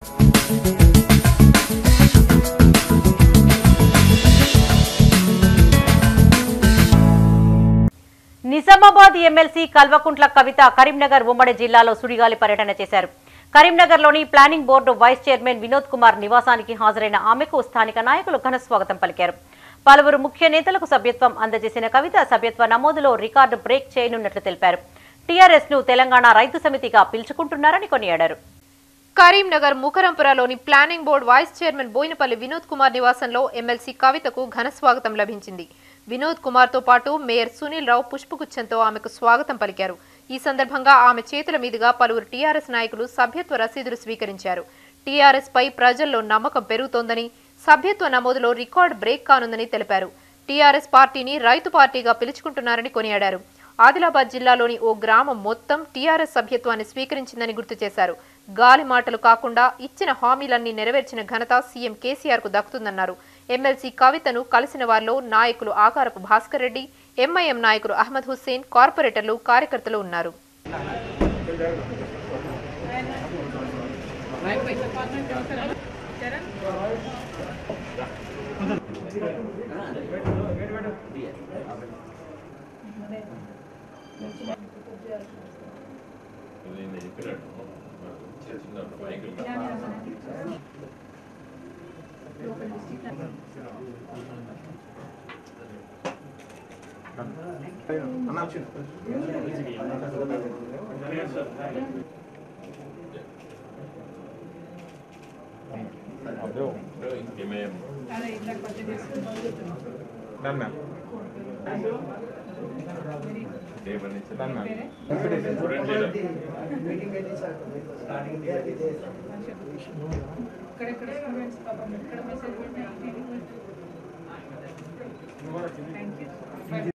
Nizamabad MLC Kalvakuntla Kavitha Karimnagar ఉమ్మడి జిల్లాలో సుడిగాలి పర్యటన చేశారు కరీంనగర్లోని planning board vice chairman Vinod Kumar నివాసానికి హాజరైన ఆమెకు స్థానిక నాయకులు ఘన స్వాగతం పలికారు పలువురు ముఖ్య నేతలకు సభ్యత్వం అందజేసిన కవిత సభ్యత్వ నమోదులో రికార్డు బ్రేక్ చేయనున్నట్లు తెలిపారు టీఆర్ఎస్ ను తెలంగాణ రైతు సమితిగా పిలుచుకుంటున్నారని కొనియాడారు కరీంనగర్ ముకరంపురలోని planning board vice chairman Boinapalli Vinod Kumar నివాసంలో ఎమ్మెల్సీ కవితకు ఘన స్వాగతం లభించింది వినోద్ కుమార్ తో పాటు మేయర్ సునీల్ రావు పుష్పగుచ్చంతో ఆమెకు స్వాగతం పలికారు ఈ సందర్భంగా ఆమె చేతుల మీదుగా పలువురు టీఆర్ఎస్ నాయకులు సభ్యత్వ రసీదులు స్వీకరించారు టీఆర్ఎస్ పై ప్రజల్లో నమ్మకం పెరుగుతోందని సభ్యత్వ నమోదులో రికార్డు బ్రేక్ కానుందని తెలిపారు టీఆర్ఎస్ పార్టీని రైతు పార్టీగా పిలుచుకుంటున్నారని కొనియాడారు ఆదిలాబాద్ జిల్లాలోని ఓ గ్రామం మొత్తం టీఆర్ఎస్ సభ్యత్వాన్ని స్వీకరించిందని గుర్తు చేశారు గాలి మాటలు కాకుండా ఇచ్చిన హామీలన్నీ నెరవేర్చిన ఘనత సీఎం కేసీఆర్ కు దక్కుతుందన్నారు ఎమ్మెల్సీ కవితను కలిసిన వారిలో నాయకులు ఆకారపు భాస్కర్ రెడ్డి ఎంఐఎం నాయకులు అహ్మద్ హుస్సేన్ కార్పొరేటర్లు కార్యకర్తలు ఉన్నారు Done, ma'am. Done, ma'am. ఇక్కడెక్కడ స్టూడెంట్స్ పాపం ఎక్కడ మెసేజ్ పెట్టినా థ్యాంక్ యూ